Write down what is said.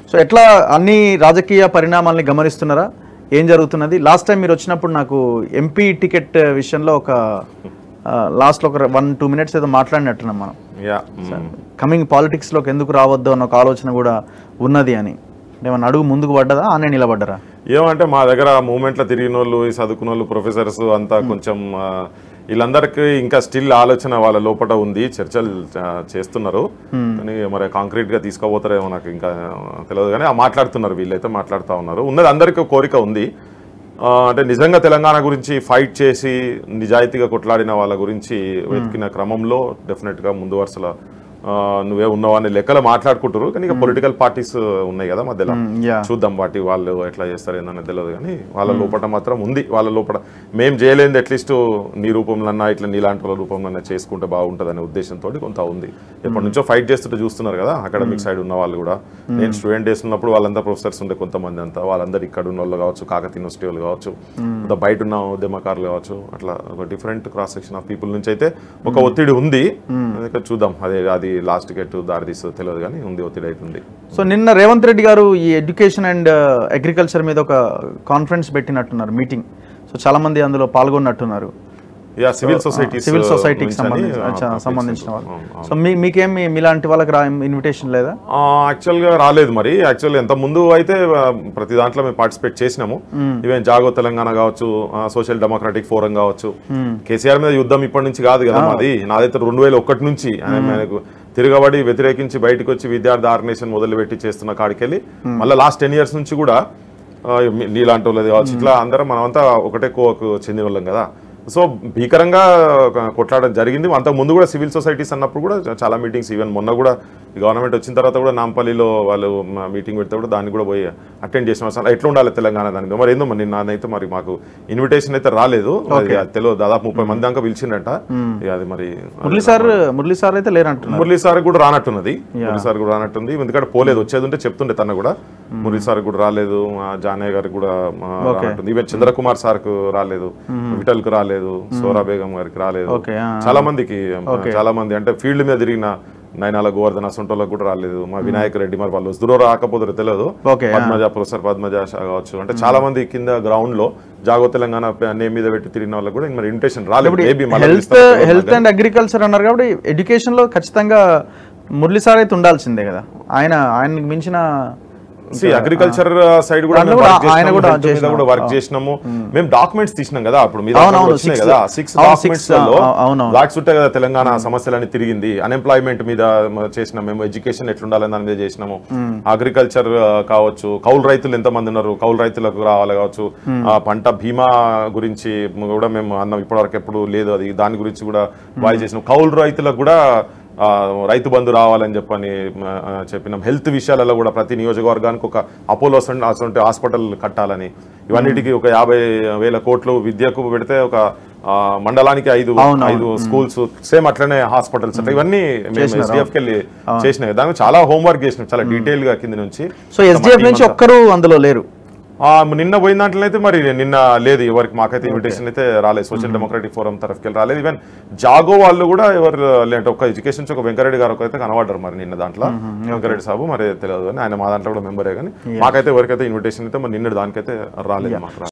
So ఎట్లా అన్ని రాజకీయ పరిణామాల్ని గమనిస్తున్నారా ఏం జరుగుతున్నది లాస్ట్ టైం మీరు వచ్చినప్పుడు నాకు ఎంపీ టికెట్ విషయంలో ఒక లాస్ట్లో ఒక వన్ టూ మినిట్స్ ఏదో మాట్లాడినట్టున్నాం మనం యా కమింగ్ పాలిటిక్స్లోకి ఎందుకు రావద్దు అన్న ఒక ఆలోచన కూడా ఉన్నది అని ఏమన్నా అడుగు ముందుకు పడ్డదా ఆనే నిలబడ్డరా ఏమంటే మా దగ్గర మూమెంట్లో తిరిగిన వాళ్ళు ఈ చదువుకున్న వాళ్ళు ప్రొఫెసర్స్ అంతా కొంచెం ఆ, వీళ్ళందరికీ ఇంకా స్టిల్ ఆలోచన వాళ్ళ లోపల ఉంది చర్చలు ఆ, చేస్తున్నారు కానీ మరి కాంక్రీట్ గా తీసుకోబోతారేమో నాకు ఇంకా తెలియదు కానీ ఆ మాట్లాడుతున్నారు వీళ్ళైతే మాట్లాడుతూ ఉన్నారు ఉన్నది అందరికీ ఒక కోరిక ఉంది ఆ, అంటే నిజంగా తెలంగాణ గురించి ఫైట్ చేసి నిజాయితీగా కొట్లాడిన వాళ్ళ గురించి వెతికిన క్రమంలో డెఫినెట్ గా ముందు వరుసలో ఆ, నువ్వే ఉన్నావు అనే లెక్కలు మాట్లాడుకుంటారు కానీ ఇక పొలిటికల్ పార్టీస్ ఉన్నాయి కదా మధ్యలో యా చూద్దాం వాటి వాళ్ళు ఎట్లా చేస్తారు ఏందనేది తెలియదు కానీ వాళ్ళ లోపల మాత్రం ఉంది వాళ్ళ లోపల మేము చేయలేనిది అట్లీస్ట్ నీ రూపంలో ఇట్లా నీలాంటి వాళ్ళ రూపంలో చేసుకుంటే బాగుంటుంది అనే ఉద్దేశంతో కొంత ఉంది ఎప్పటి నుంచో ఫైట్ చేస్తుంటే చూస్తున్నారు కదా అకాడమిక్ సైడ్ ఉన్న వాళ్ళు కూడా నేను స్టూడెంట్ డేస్ ఉన్నప్పుడు వాళ్ళంతా ప్రొఫెసర్స్ ఉండే కొంతమంది అంతా వాళ్ళందరూ ఇక్కడ ఉన్న వాళ్ళు కావచ్చు కాకతీయ యూనివర్సిటీ వాళ్ళు కావచ్చు కొంత బయట ఉన్న ఉద్యమకారులు కావచ్చు అట్లా ఒక different cross section of people నుంచి అయితే ఒక ఒత్తిడి ఉంది అందుకే చూద్దాం అదే అది లాస్ట్ గెట్ దారి తీస్తుందో తెలియదు కానీ ఉంది ఒత్తిడి అవుతుంది సో నిన్న రేవంత్ రెడ్డి గారు ఈ ఎడ్యుకేషన్ అండ్ అగ్రికల్చర్ మీద ఒక కాన్ఫరెన్స్ పెట్టినట్టున్నారు మీటింగ్ సో చాలా మంది అందులో పాల్గొన్నట్టున్నారు యా సివిల్ సొసైటీ సివిల్ సొసైటీకి సంబంధించిన సంబంధించిన వాళ్ళు సో మీ మీకేమి మీలాంటి వాళ్ళకి రా ఇన్విటేషన్ లేదా యాక్చువల్గా రాలేదు మరి యాక్చువల్ ఎంత ముందు అయితే ఆ, ప్రతి దాంట్లో మేము పార్టిసిపేట్ చేసినాము ఈవెన్ జాగో తెలంగాణ కావచ్చు సోషల్ డెమోక్రాటిక్ ఫోరం కావచ్చు కేసీఆర్ మీద యుద్ధం ఇప్పటి నుంచి కాదు కదా మాది నాదైతే రెండు వేల ఒకటి నుంచి ఆయన మనకు తిరగబడి వ్యతిరేకించి బయటకు వచ్చి విద్యార్థి ఆర్గనైజేషన్ మొదలుపెట్టి చేస్తున్న కాడికెళ్ళి మళ్ళీ లాస్ట్ టెన్ ఇయర్స్ నుంచి కూడా ఆ, మీ- నీలాంటి వాళ్ళది కావచ్చు ఇట్లా అందరం మనమంతా ఒకటే కోవకు చెందిన వాళ్ళం కదా సో భీకరంగా ఒక కొట్లాడడం జరిగింది అంతకు ముందు కూడా సివిల్ సొసైటీస్ అన్నప్పుడు కూడా చాలా మీటింగ్స్ ఈవెన్ మొన్న కూడా గవర్నమెంట్ వచ్చిన తర్వాత కూడా నాంపల్లిలో వాళ్ళు మీటింగ్ పెడితే కూడా దాన్ని కూడా పోయి అటెండ్ చేసిన అసలు ఎట్లా ఉండాలి తెలంగాణ దాని మీద మరి ఏందో మరి నిన్న అయితే మరి మాకు ఇన్విటేషన్ అయితే రాలేదు అది తెలియదు దాదాపు ముప్పై మంది దాకా పిలిచిండట ఇక అది మరి మురళీ సార్ మురళీ సార్ అయితే లేరంటున్నారు మురళీ సార్ కూడా రానట్టున్నది మురళీ సార్ కూడా రానట్టుంది ఎందుకంటే పోలేదు వచ్చేది ఉంటే చెప్తుండే తన కూడా మురళీ సార్ కూడా రాలేదు మా జానయ్య గారికి కూడా ఆ, రానట్టుంది ఈవెన్ చంద్రకుమార్ సార్ కు రాలేదు విఠల్ కు రాలేదు సోరా బేగం గారికి రాలేదు ఓకే చాలా మందికి చాలా మంది అంటే ఫీల్డ్ మీద తిరిగిన నయనాల గోవర్ధన సొంటోళ్ళకి కూడా రాలేదు మా వినాయక రెడ్డి మరి వాళ్ళు వస్తురో రాకపోతారో తెలియదు ఓకే పద్మజ ప్రొఫెసర్ పద్మజ షా కావచ్చు అంటే చాలా మంది కింద గ్రౌండ్ లో జాగో తెలంగాణ నేమ్ మీద పెట్టి తిరిగిన వాళ్ళకి కూడా మరి ఇన్విటేషన్ రాలేదు maybe health health and agriculture అన్నారు కాబట్టి ఎడ్యుకేషన్ లో ఖచ్చితంగా మురళీ సార్ అయితే ఉండాల్సిందే కదా ఆయన ఆయనకి మించిన అగ్రికల్చర్ సైడ్ కూడా దాంట్లో మేము కూడా work ఆయన చేసినాము, కూడా health మీద చేసినాము. కూడా వర్క్ చేసినాము మేము డాక్యుమెంట్స్ తీసినాం కదా అప్పుడు మీ అవునవును, దాంట్లో వచ్చినాయి six- కదా సిక్స్ అవును, డాక్యుమెంట్స్ six, లో అవు- అవునవును. బ్లాక్స్ ఉంటాయి కదా తెలంగాణ సమస్యలని తిరిగింది అన్ఎంప్లాయ్మెంట్ మీద మ- చేసినాం మేము ఎడ్యుకేషన్ ఎట్లుండాలని దాని మీద చేసినాము అగ్రికల్చర్ కావచ్చు కౌలు రైతులు ఎంత మంది ఉన్నారు కౌలు రైతులకు రావాలి కావచ్చు ఆ పంట బీమా గురించి కూడా మేము అన్నాం ఇప్పటివరకు ఎప్పుడు లేదు అది దాని గురించి కూడా వాయిస్ చేసినాం కౌలు రైతులకు కూడా ఆ, రైతు బంధు రావాలని చెప్పని ఆ, ఆ, చెప్పినాం హెల్త్ విషయాలలో కూడా ప్రతి నియోజకవర్గానికి ఒక అపోలో అసొంటి అసొంటి హాస్పిటల్ కట్టాలని ఇవన్నిటికీ ఒక యాభై వేల కోట్లు విద్యకు పెడితే ఒక ఆ, మండలానికి ఐదు ఐదు స్కూల్స్ సేమ్ అట్లనే హాస్పిటల్స్ అట్లా ఇవన్నీ మేము ఎస్డిఎఫ్ వెళ్ళి చేసినాయి దానికి చాలా హోంవర్క్ చేసినాం చాలా డీటెయిల్ గా కింద నుంచి సో ఎస్డిఎఫ్ నుంచి ఒక్కరు అందులో లేరు ఆ, నిన్న పోయిన దాంట్లో అయితే మరి నిన్న లేదు ఎవరికి మాకైతే ఇన్విటేషన్ అయితే రాలేదు సోషల్ డెమోక్రటిక్ ఫోరం తరఫుకి రాలేదు ఈవెన్ జాగో వాళ్ళు కూడా ఎవరు లేదంటే ఒక ఎడ్యుకేషన్ నుంచి ఒక వెంకరెడ్డి గారు అయితే కనబడ్డారు మరి నిన్న దాంట్లో వెంకరెడ్డి సాబు మరి తెలియదు కానీ ఆయన మా దాంట్లో కూడా మెంబరే కానీ మాకైతే ఎవరికైతే ఇన్విటేషన్ అయితే మరి నిన్న దానికైతే రాలేదు మాకు